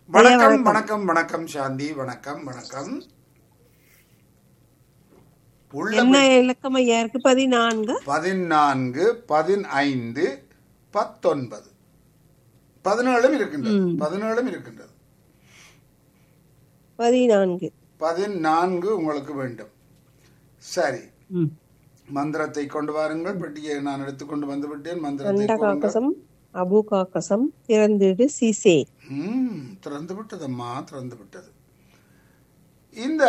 வணக்கம் வணக்கம் வணக்கம் சாந்தி வணக்கம் வணக்கம் உள்ள என்ன இலக்கம் ஐயா இருக்கு பதினான்கு பதினான்கு பதினைந்து பத்தொன்பது பதினேழும் இருக்கின்றது பதினேழும் இருக்கின்றது பதினான்கு பதினான்கு உங்களுக்கு வேண்டும் சரி ம். மந்திரத்தை கொண்டு வாருங்கள் பெட்டியை நான் எடுத்துக்கொண்டு வந்து விட்டேன் மந்திரத்தை அண்ட கூறுங்கள். காக்கசம் அபு காக்கசம் திறந்திடு சிசே ம் திறந்து விட்டதம்மா திறந்து விட்டது இந்த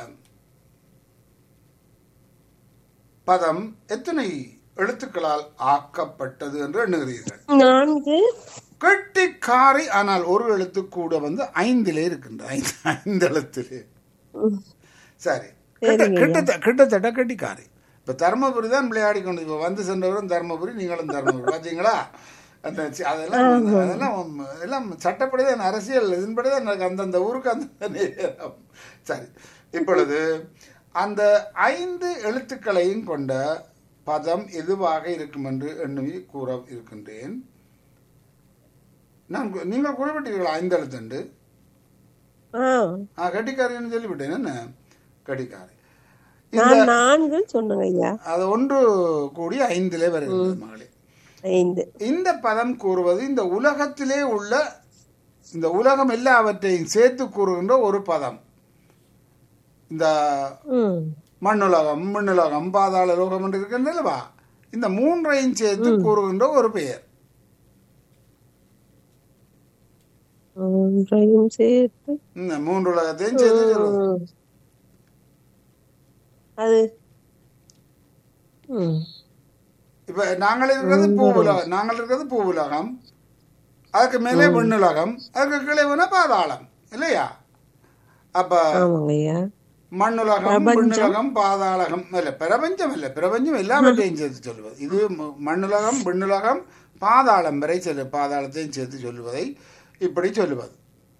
பதம் எத்தனை எழுத்துக்களால் ஆக்கப்பட்டது என்று எண்ணுகிறீர்கள் நான்கு கெட்டிக்காரி ஆனால் ஒரு எழுத்து கூட வந்து ஐந்திலே இருக்கின்ற ஐந்து ஐந்து எழுத்திலே ம். சரி கிட்ட- கிட்டத்த- கிட்டத்தட்ட கெட்டிக்காரி இப்ப தர்மபுரி தான் விளையாடி கொண்டு இப்ப வந்து சென்றவரும் தர்மபுரி நீங்களும் தர்மபுரி பாத்தீங்களா அந்த சி- அதெல்லாம் அதெல்லாம் எல்லாம் சட்டப்படி தான் அரசியல் இதன்படி தான் எனக்கு அந்தந்த ஊருக்கு அந்த நேரம் சரி இப்பொழுது அந்த ஐந்து எழுத்துக்களையும் கொண்ட பதம் எதுவாக இருக்கும் என்று எண்ணி கூற இருக்கின்றேன் நான் கு- நீங்கள் குறிப்பிட்டீர்களா ஐந்து எழுத்துண்டு ஆ ஆ கட்டிக்காரின்னு சொல்லிவிட்டேன் என்ன கட்டிக்காரி நான் நான்கு சொன்னேங்க ஐயா அது ஒன்று கூடி ஐந்திலே வருகிறது மகளே ஐந்து இந்த பதம் கூறுவது இந்த உலகத்திலே உள்ள இந்த உலகம் எல்லாவற்றையும் சேர்த்து கூறுகின்ற ஒரு பதம் இந்த ம் மண்ணுலகம் மின்னுலகம் பாதாள லோகம் என்று இருக்கின்றல்லவா இந்த மூன்றையும் சேர்த்து கூறுகின்ற ஒரு பெயர் மூன்றையும் சேர்த்து இந்த மூன்று உலகத்தையும் சேர்த்து சொல்லுவது. ம். அது ம் இப்ப நாங்கள் இருக்கிறது பூ உலகம் நாங்கள் இருக்கிறது பூ உலகம் அதுக்கு மேலே விண்ணுலகம் அதுக்கு கீழே வேணா பாதாளம் இல்லையா அப்ப ஆமாங்க ஐயா மண்ணுலகம் விண்ணுலகம் பாதாளகம் இல்ல பிரபஞ்சம் இல்ல பிரபஞ்சம் எல்லாவற்றையும் சேர்த்து சொல்லுவது இது ம- மண்ணுலகம் விண்ணுலகம் பாதாளம் வரை சொல்லு பாதாளத்தையும் சேர்த்து சொல்லுவதை இப்படி சொல்லுவது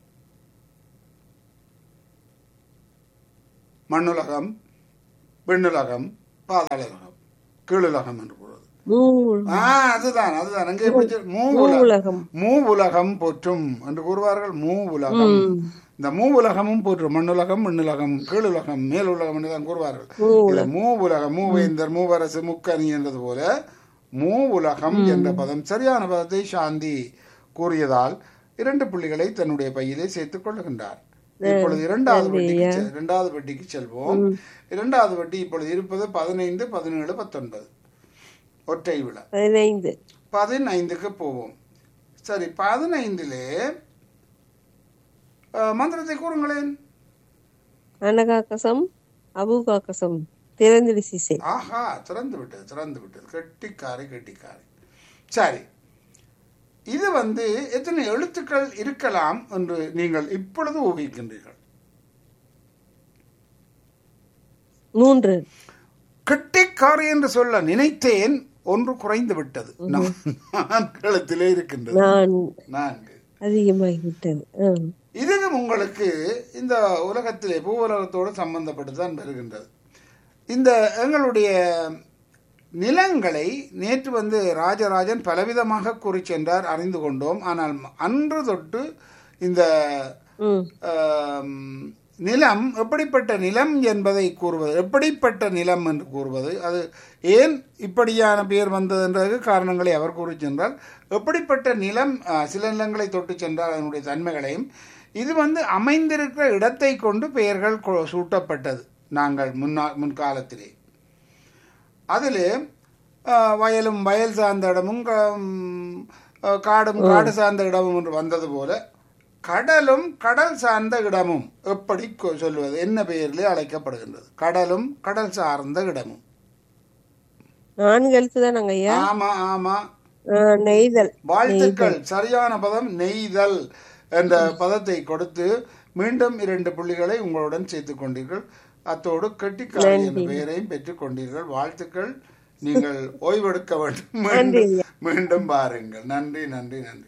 மண்ணுலகம் விண்ணுலகம் பாதாளகம் கீழுலகம் என்று கூறுவது மூ- ஆ அதுதான் அதுதான் அங்கே எப்படி சொல்- மூ உலகம் உலகம் மூ உலகம் போற்றும் என்று கூறுவார்கள் மூ உலகம் இந்த மூ உலகமும் போற்றும் மண்ணுலகம் மண்ணுலகம் கீழுலகம் மேலுலகம் என்று தான் கூறுவார்கள் இதுல மூ உலகம் மூவேந்தர் மூவரசு முக்கணி என்றது போல மூ உலகம் என்ற பதம் சரியான பதத்தை சாந்தி கூறியதால் இரண்டு புள்ளிகளை தன்னுடைய பையிலே சேர்த்துக் கொள்ளுகின்றார் இப்பொழுது இரண்டாவது பெட்டிக்கு செ- இரண்டாவது பெட்டிக்கு செல்வோம் இரண்டாவது பெட்டி இப்பொழுது இருப்பது பதினைந்து பதினேழு பத்தொன்பது ஒற்றை விழா பதினைந்து பதினைந்துக்கு போவோம் சரி பதினைந்திலே அஹ், மந்திரத்தை கூறுங்களேன் அனகாக்கசம் அபு காக்கசம் திறந்திடு சிசை ஆஹா திறந்து விட்டது திறந்து விட்டது கெட்டிக்காரி கெட்டிக்காரி சரி இது வந்து எத்தனை எழுத்துக்கள் இருக்கலாம் என்று நீங்கள் இப்பொழுது ஊகிக்கின்றீர்கள் மூன்று கெட்டிக்காரி என்று சொல்ல நினைத்தேன் ஒன்று குறைந்து விட்டது நான் எழுத்திலே இருக்கின்றது நான் நான்கு அதிகமாகிவிட்டது ஆம். இதுவும் உங்களுக்கு இந்த உலகத்திலே பூ உலகத்தோடு சம்பந்தப்பட்டு தான் வருகின்றது இந்த எங்களுடைய நிலங்களை நேற்று வந்து ராஜராஜன் பலவிதமாக கூறி சென்றார் அறிந்து கொண்டோம் ஆனால் அன்று தொட்டு இந்த ம் ஆம், நிலம் எப்படிப்பட்ட நிலம் என்பதை கூறுவது எப்படிப்பட்ட நிலம் என்று கூறுவது அது ஏன் இப்படியான பெயர் வந்தது என்றதுக்கு காரணங்களை அவர் கூறி சென்றார் எப்படிப்பட்ட நிலம் ஆ, சில நிலங்களை தொட்டு சென்றால் அதனுடைய தன்மைகளையும் இது வந்து அமைந்திருக்கிற இடத்தை கொண்டு பெயர்கள் கொ- சூட்டப்பட்டது நாங்கள் முன்னா முன்காலத்திலே அதிலே ஆ, வயலும் வயல் சார்ந்த இடமும் க- ம், ஆ, காடும் காடு சார்ந்த இடமும் என்று வந்தது போல கடலும் கடல் சார்ந்த இடமும் எப்படி கொ- சொல்லுவது என்ன பெயரிலே அழைக்கப்படுகின்றது கடலும் கடல் சார்ந்த இடமும் நான்கு எழுத்து தானங்க ஐயா ஆமா ஆமா ஆ, நெய்தல் வாழ்த்துக்கள் சரியான பதம் நெய்தல் என்ற பதத்தை கொடுத்து மீண்டும் இரண்டு புள்ளிகளை உங்களுடன் சேர்த்துக் கொண்டீர்கள் அத்தோடு கெட்டிக்காரி என்ற பெயரையும் பெற்றுக் கொண்டீர்கள் வாழ்த்துக்கள் நீங்கள் ஓய்வெடுக்க வேண்டும் மீண்டும் மீண்டும் பாருங்கள் நன்றி நன்றி நன்றி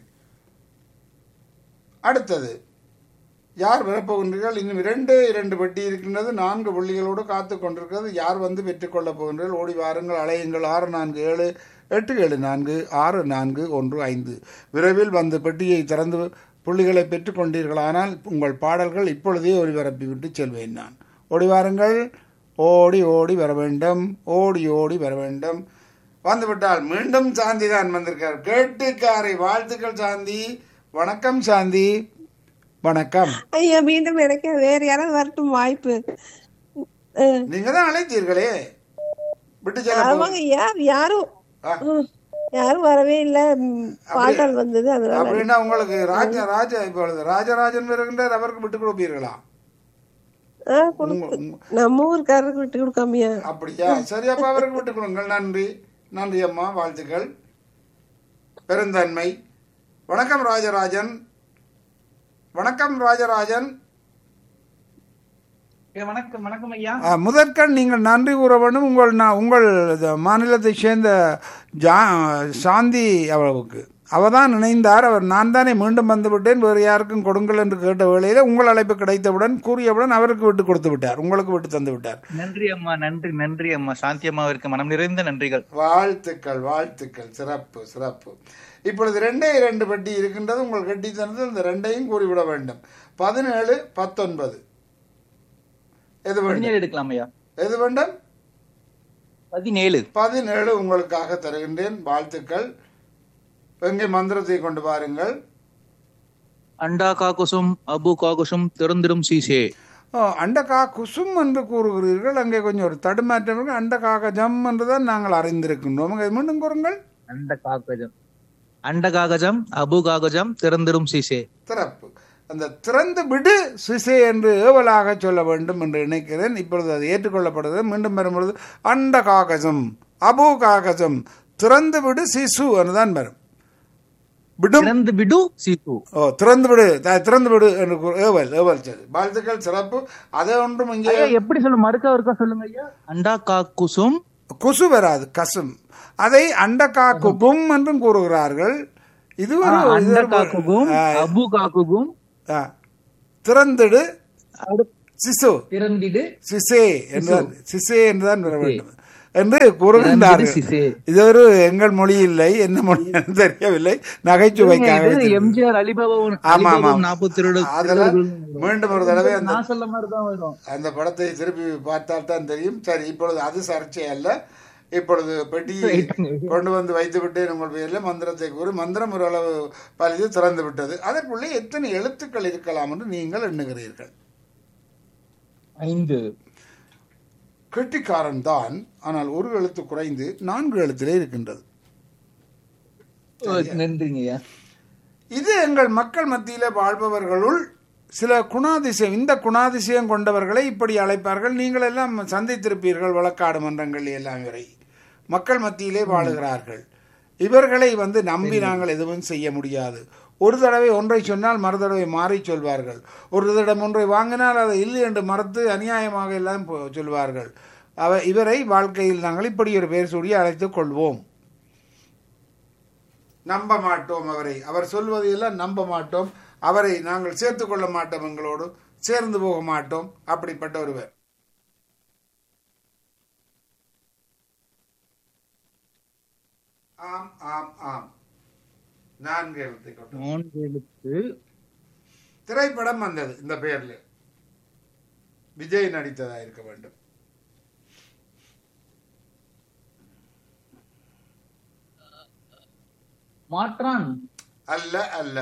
அடுத்தது யார் பெறப்போகின்றீர்கள் இன்னும் இரண்டு இரண்டு பெட்டி இருக்கின்றது நான்கு புள்ளிகளோடு காத்து கொண்டிருக்கிறது யார் வந்து பெற்றுக்கொள்ளப் போகின்றீர்கள் ஓடி வாருங்கள் அலையுங்கள் ஆறு நான்கு ஏழு எட்டு ஏழு நான்கு ஆறு நான்கு ஒன்று ஐந்து விரைவில் வந்து பெட்டியை திறந்து புள்ளிகளை பெற்றுக்கொண்டீர்களானால் உங்கள் பாடல்கள் இப்பொழுதே ஒளிபரப்பி விட்டு செல்வேன் நான் ஓடி வாருங்கள் ஓடி ஓடி வர வேண்டும் ஓடி ஓடி வர வேண்டும் வந்துவிட்டால் மீண்டும் சாந்தி தான் வந்திருக்கார் கேட்டுக்காரை வாழ்த்துக்கள் சாந்தி வணக்கம் சாந்தி வணக்கம் ஐயா மீண்டும் எனக்கு வேற யாராவது வரட்டும் வாய்ப்பு அஹ், நீங்க தான் அழைத்தீர்களே விட்டு செல்ல போ- ஆமாங்க யார் யாரும் ஆ. ம், யாரும் வரவே இல்ல ம், பாடல் வந்தது அதனால அப்படின்னா உங்களுக்கு ராஜா ராஜா இப்பொழுது ராஜராஜன் வருகின்றார் அவருக்கு விட்டு கொடுப்பீர்களா ஆ, கொடுக்கு. நம்ம ஊருக்காரருக்கு விட்டு கொடுக்காமையா அப்படியா சரி அப்ப அவருக்கு விட்டு கொடுங்கள் நன்றி நன்றி அம்மா வாழ்த்துக்கள் பெருந்தன்மை வணக்கம் ராஜராஜன் வணக்கம் ராஜராஜன் ஏ, வணக்கம் வணக்கம் ஐயா ஆ, முதற்கண் நீங்கள் நன்றி கூற வேண்டும் உங்கள் நான் உங்கள் இது மாநிலத்தை சேர்ந்த ஜா சாந்தி அவளுக்கு அவ தான் நினைந்தார் அவர் நான் தானே மீண்டும் வந்து விட்டேன் வேறு யாருக்கும் கொடுங்கள் என்று கேட்ட வேளையில் உங்கள் அழைப்பு கிடைத்தவுடன் கூறியவுடன் அவருக்கு விட்டு கொடுத்து விட்டார் உங்களுக்கு விட்டு தந்து விட்டார் நன்றி அம்மா நன்றி நன்றி அம்மா சாந்தி அம்மாவிற்கு மனம் நிறைந்த நன்றிகள் வாழ்த்துக்கள் வாழ்த்துக்கள் சிறப்பு சிறப்பு இப்பொழுது ரெண்டே இரண்டு பெட்டி இருக்கின்றது உங்கள் கட்டித்தனத்தில் இந்த ரெண்டையும் கூறிவிட வேண்டும் பதினேழு பத்தொன்பது எது வேண்டும் பதினேழு எடுக்கலாம் ஐயா எது வேண்டும் பதினேழு பதினேழு உங்களுக்காக தருகின்றேன் வாழ்த்துக்கள் எங்கே மந்திரத்தை கொண்டு பாருங்கள் அண்டா காகுசும் அபு காகுசும் திறந்திடும் சீசே ஓ, அண்டகா குசும் என்று கூறுகிறீர்கள் அங்கே கொஞ்சம் ஒரு தடுமாற்றம் இருக்கு அண்டகாக ஜம் என்று தான் நாங்கள் அறிந்திருக்கின்றோம் அங்கே மீண்டும் கூறுங்கள் அண்ட காகஜம் அண்ட காகஜம் அபு காகஜம் திறந்திடும் சீசே திறப்பு அந்த திறந்து விடு சிசை என்று ஏவலாக சொல்ல வேண்டும் என்று நினைக்கிறேன் இப்பொழுது அது ஏற்றுக்கொள்ளப்படுகிறது மீண்டும் வரும்பொழுது அண்ட காகசம் அபு காகசம் திறந்து விடு சிசு என்றுதான் வரும் விடும் திறந்து விடு சீசு ஓ திறந்து விடு த- திறந்து விடு என்று கூறு- ஏவல் ஏவல் சரி வாழ்த்துக்கள் சிறப்பு அதை ஒன்றும் இங்கே ஐயா எப்படி சொல்லும் மறுக்க ஒருக்கா சொல்லுங்க ஐயா அண்டா காக்குசும் குசு வராது கசும் அதை அண்டகா குபும் என்றும் கூறுகிறார்கள் இது ஒரு இது அண்ட ஒரு- காக்குகும் ஆ, அபு காக்குகும் ஆ. திறந்திடு சிசு திறந்திடு சிசே என்றுதான் சிசே என்றுதான் வர வேண்டும் என்று கூறுகின்றார்கள் சிசே இது ஒரு எங்கள் மொழி இல்லை என்ன மொழி என்று தெரியவில்லை நகைச்சுவைக்காக இது வைத்திருக்கிறேன். எம்ஜிஆர் அலிபாபாவும் ஆமா, ஆமா. நாற்பத்தி ரெண்டு அதெல்லாம் மீண்டும் ஒரு தடவை அந்த நான் சொல்ல மாதிரி தான் வரும் அந்த படத்தை திருப்பி பார்த்தால் தான் தெரியும் சரி இப்பொழுது அது சர்ச்சை அல்ல இப்பொழுது பெட்டி கொண்டு வந்து வைத்து விட்டேன் உங்கள் பெயரில் மந்திரத்தை கூறி மந்திரம் ஓரளவு பலிது திறந்து விட்டது அதற்குள்ளே எத்தனை எழுத்துக்கள் இருக்கலாம் என்று நீங்கள் எண்ணுகிறீர்கள் ஐந்து கெட்டிக்காரன் தான் ஆனால் ஒரு எழுத்து குறைந்து நான்கு எழுத்திலே இருக்கின்றது நன்றிங்கய்யா இது எங்கள் மக்கள் மத்தியிலே வாழ்பவர்களுள் சில குணாதிசயம் இந்த குணாதிசயம் கொண்டவர்களை இப்படி அழைப்பார்கள் நீங்கள் எல்லாம் சந்தித்திருப்பீர்கள் வழக்காடு மன்றங்கள் எல்லாம் வரை மக்கள் மத்தியிலே வாழுகிறார்கள் இவர்களை வந்து நம்பி நாங்கள் எதுவும் செய்ய முடியாது ஒரு தடவை ஒன்றை சொன்னால் மறு தடவை மாறி சொல்வார்கள் ஒரு தடவை ஒன்றை வாங்கினால் அதை இல்லை என்று மறுத்து அநியாயமாக எல்லாம் போ- சொல்வார்கள் அவ இவரை வாழ்க்கையில் நாங்கள் இப்படி ஒரு பேர் சொல்லி அழைத்துக் கொள்வோம் நம்ப மாட்டோம் அவரை அவர் சொல்வதை எல்லாம் நம்ப மாட்டோம் அவரை நாங்கள் சேர்த்து கொள்ள மாட்டோம் எங்களோடு சேர்ந்து போக மாட்டோம் அப்படிப்பட்ட ஒருவர் ஆம் ஆம் ஆம் நான்கு எழுத்தை கொண்டு மூன்று எழுத்து திரைப்படம் வந்தது இந்த பெயர்ல விஜய் நடித்ததா இருக்க வேண்டும் மாற்றான் அல்ல அல்ல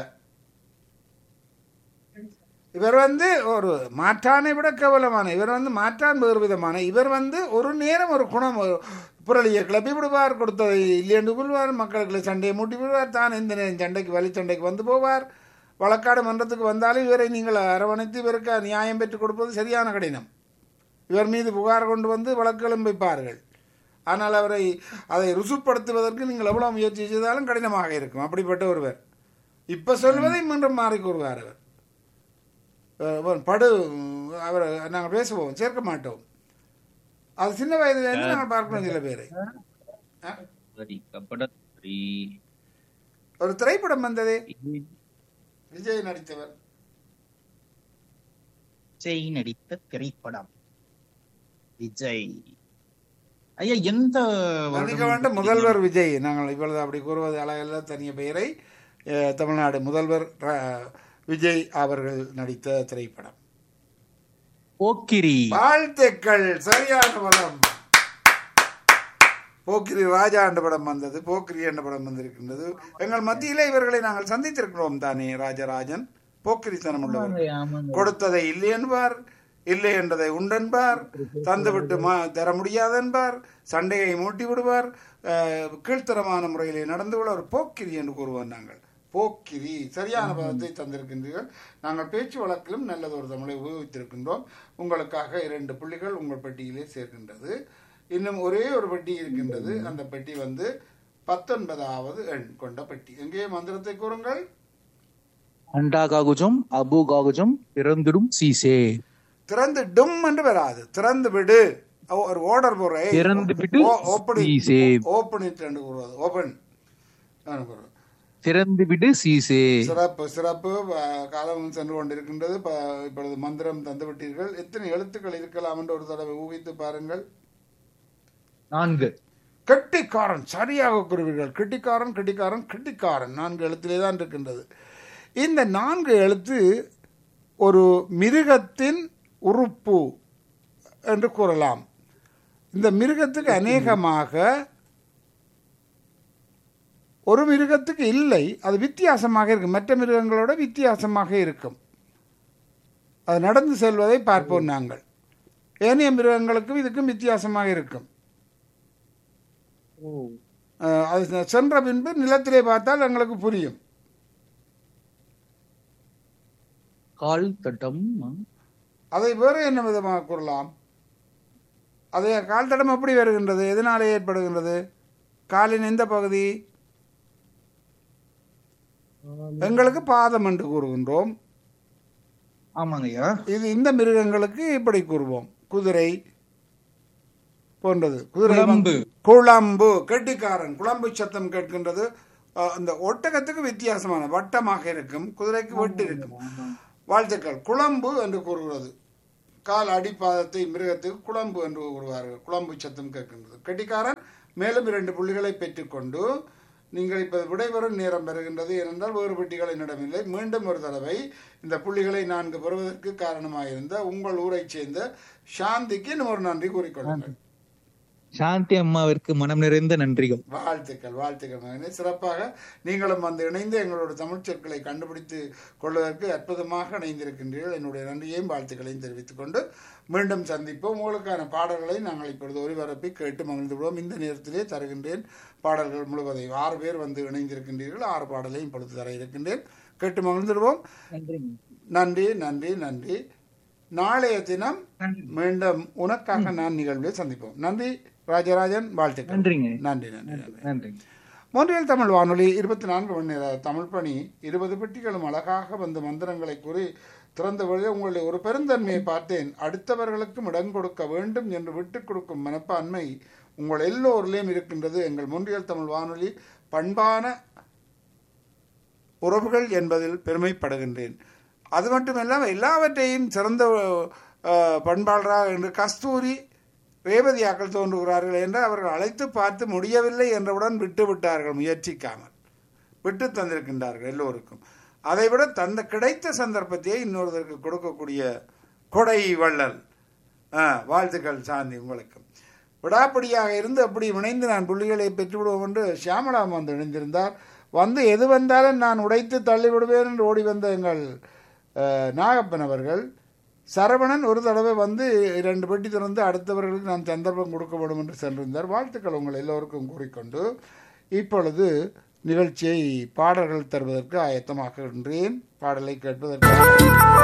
இவர் வந்து ஒரு மாற்றானை விட கேவலமான இவர் வந்து மாற்றான் வேறு விதமான இவர் வந்து ஒரு நேரம் ஒரு குணம் ஒரு புரளியை கிளப்பி விடுவார் கொடுத்ததை இல்லையென்று விடுவார் மக்களுக்கு சண்டையை மூட்டி விடுவார் தான் இந்த நேரம் சண்டைக்கு வழி சண்டைக்கு வந்து போவார் வழக்காடு மன்றத்துக்கு வந்தாலும் இவரை நீங்கள் அரவணைத்து இவருக்கு நியாயம் பெற்றுக் கொடுப்பது சரியான கடினம் இவர் மீது புகார் கொண்டு வந்து வழக்குகளும் வைப்பார்கள் ஆனால் அவரை அதை ருசுப்படுத்துவதற்கு நீங்கள் எவ்வளவு முயற்சி செய்தாலும் கடினமாக இருக்கும் அப்படிப்பட்ட ஒருவர் இப்போ சொல்வதை மீண்டும் மாறி கூறுவார் அவர் அஹ் ஒரு படு அவரை நாங்கள் பேசுவோம் சேர்க்க மாட்டோம் அது சின்ன வயதுலேருந்து நாங்கள் பார்க்கணும் சில பேரை அஹ், சரி கபட சரி ஒரு திரைப்படம் வந்ததே விஜய் நடித்தவர் விஜய் நடித்த திரைப்படம் விஜய் ஐயா எந்த மன்னிக்க வேண்டும் முதல்வர் விஜய் நாங்கள் இப்பொழுது அப்படி கூறுவது அழகல்ல தனிய பெயரை அஹ், தமிழ்நாடு முதல்வர் ர- விஜய் அவர்கள் நடித்த திரைப்படம் போக்கிரி வாழ்த்துக்கள் சரியான படம் போக்கிரி ராஜா என்ற படம் வந்தது போக்கிரி என்ற படம் வந்திருக்கின்றது எங்கள் மத்தியிலே இவர்களை நாங்கள் சந்தித்திருக்கிறோம் தானே ராஜராஜன் போக்கிரித்தனம் உள்ளவர் ஆமாங்க கொடுத்ததை இல்லை என்பார் இல்லை என்றதை உண்டென்பார் தந்துவிட்டு மா தர முடியாது என்பார் சண்டையை மூட்டி விடுவார் அஹ், கீழ்த்தரமான முறையிலே நடந்து கொள்ள ஒரு போக்கிரி என்று கூறுவோம் நாங்கள் போக்கிரி சரியான பதத்தை தந்திருக்கின்றீர்கள் நாங்கள் பேச்சு வழக்கிலும் நல்லதொரு தமிழை உபயோகித்திருக்கின்றோம் உங்களுக்காக இரண்டு புள்ளிகள் உங்கள் பெட்டியிலே சேர்க்கின்றது இன்னும் ஒரே ஒரு பெட்டி இருக்கின்றது அந்த பெட்டி வந்து பத்தொன்பதாவது எண் கொண்ட பெட்டி எங்கே மந்திரத்தை கூறுங்கள் அண்டா காகுஜம் அபு காகுஜம் திறந்திடும் சீசே திறந்து டும் என்று வராது திறந்து விடு ஓ- ஒரு ஓர்டர் போடுறேன் திறந்து விடு சீசே. ஓப்பன் இட் என்று கூறுவது ஓப்பன் திறந்து விடு சீசே சிறப்பு சிறப்பு அஹ், காலம் சென்று கொண்டிருக்கின்றது ப- இப்பொழுது மந்திரம் தந்து விட்டீர்கள் எத்தனை எழுத்துக்கள் இருக்கலாம் என்று ஒரு தடவை ஊகித்து பாருங்கள் நான்கு கெட்டிக்காரன் சரியாக கூறுவீர்கள் கெட்டிக்காரன் கெட்டிக்காரன் கெட்டிக்காரன் நான்கு எழுத்திலே தான் இருக்கின்றது இந்த நான்கு எழுத்து ஒரு மிருகத்தின் உறுப்பு என்று கூறலாம் இந்த மிருகத்துக்கு அநேகமாக ஒரு மிருகத்துக்கு இல்லை அது வித்தியாசமாக இருக்கும் மற்ற மிருகங்களோட வித்தியாசமாக இருக்கும் அது நடந்து செல்வதை பார்ப்போம் நாங்கள் ஏனைய மிருகங்களுக்கும் இதுக்கும் வித்தியாசமாக இருக்கும் அஹ் அது செ- சென்ற பின்பு நிலத்திலே பார்த்தால் எங்களுக்கு புரியும் கால் தட்டம் அதை வேறு என்ன விதமாக கூறலாம் அதை கால் தடம் எப்படி வருகின்றது எதனாலே ஏற்படுகின்றது காலின் எந்த பகுதி எங்களுக்கு பாதம் என்று கூறுகின்றோம் ஆமாங்க ஐயா இது இந்த மிருகங்களுக்கு இப்படி கூறுவோம் குதிரை போன்றது குதிரை குளம்பு. குழம்பு கெட்டிக்காரன் குழம்பு சத்தம் கேட்கின்றது அஹ், அந்த ஒட்டகத்துக்கு வித்தியாசமான வட்டமாக இருக்கும் குதிரைக்கு வெட்டு இருக்கும் வாழ்த்துக்கள் குழம்பு என்று கூறுகிறது கால் அடிப்பாதத்தை மிருகத்துக்கு குழம்பு என்று கூறுவார்கள் குழம்பு சத்தம் கேட்கின்றது கெட்டிக்காரன் மேலும் இரண்டு புள்ளிகளை பெற்றுக்கொண்டு நீங்கள் இப்ப விடைபெறும் நேரம் பெறுகின்றது ஏனென்றால் வேறு பெட்டிகள் என்னிடமில்லை மீண்டும் ஒரு தடவை இந்த புள்ளிகளை நான்கு பெறுவதற்கு காரணமாயிருந்த உங்கள் ஊரைச் சேர்ந்த சாந்திக்கு இன்னும் ஒரு நன்றி கூறிக்கொள்ளுங்கள் சாந்தி அம்மாவிற்கு மனம் நிறைந்த நன்றிகள் வாழ்த்துக்கள் வாழ்த்துக்கள் மகனே சிறப்பாக நீங்களும் வந்து இணைந்து எங்களோட தமிழ் சொற்களை கண்டுபிடித்து கொள்வதற்கு அற்புதமாக இணைந்திருக்கின்றீர்கள் என்னுடைய நன்றியையும் வாழ்த்துக்களையும் தெரிவித்துக் கொண்டு மீண்டும் சந்திப்போம் உங்களுக்கான பாடல்களை நாங்கள் இப்பொழுது ஒளிபரப்பி கேட்டு மகிழ்ந்து விடுவோம் இந்த நேரத்திலே தருகின்றேன் பாடல்கள் முழுவதையும் ஆறு பேர் வந்து இணைந்திருக்கின்றீர்கள் ஆறு பாடலையும் இப்பொழுது தர இருக்கின்றேன் கேட்டு மகிழ்ந்துடுவோம் நன்றி நன்றி நன்றி நாளைய தினம் மீண்டும் உனக்காக நான் நிகழ்வில் சந்திப்போம் நன்றி ராஜராஜன் வாழ்த்துக்கள் நன்றிங்க நன்றி நன்றி நன்றி நன்றி மொன்றியல் தமிழ் வானொலி இருபத்தி நான்கு மணி நேர தமிழ் பணி இருபது பெட்டிகளும் அழகாக வந்து மந்திரங்களை கூறி திறந்த வழியே உங்களுடைய ஒரு பெருந்தன்மையை பார்த்தேன் அடுத்தவர்களுக்கும் இடம் கொடுக்க வேண்டும் என்று விட்டுக் கொடுக்கும் மனப்பான்மை உங்கள் எல்லோரிலேயும் இருக்கின்றது எங்கள் மொன்றியல் தமிழ் வானொலி பண்பான உறவுகள் என்பதில் பெருமைப்படுகின்றேன் அது மட்டுமல்லாமல் எல்லாவற்றையும் சிறந்த அஹ், பண்பாளராக என்று கஸ்தூரி ரேவதியாக்கள் தோன்றுகிறார்கள் என்று அவர்கள் அழைத்து பார்த்து முடியவில்லை என்றவுடன் விட்டு விட்டார்கள் முயற்சிக்காமல் விட்டு தந்திருக்கின்றார்கள் எல்லோருக்கும் அதைவிட தந்த கிடைத்த சந்தர்ப்பத்தையே இன்னொருத்தருக்கு கொடுக்கக்கூடிய கொடை வள்ளல் ஆ, வாழ்த்துக்கள் சாந்தி உங்களுக்கு விடாப்பிடியாக இருந்து அப்படி இணைந்து நான் புள்ளிகளை பெற்றுவிடுவோம் என்று சியாமலாம் வந்து இணைந்திருந்தார் வந்து எது வந்தாலும் நான் உடைத்து தள்ளிவிடுவேன் என்று ஓடி வந்த எங்கள் அஹ், நாகப்பன் அவர்கள் சரவணன் ஒரு தடவை வந்து இரண்டு பெட்டி திறந்து அடுத்தவர்களுக்கு நான் சந்தர்ப்பம் கொடுக்க வேண்டும் என்று சென்றிருந்தார் வாழ்த்துக்கள் உங்கள் எல்லோருக்கும் கூறிக்கொண்டு இப்பொழுது நிகழ்ச்சியை பாடல்கள் தருவதற்கு ஆயத்தமாக்குகின்றேன் பாடலை கேட்பதற்கு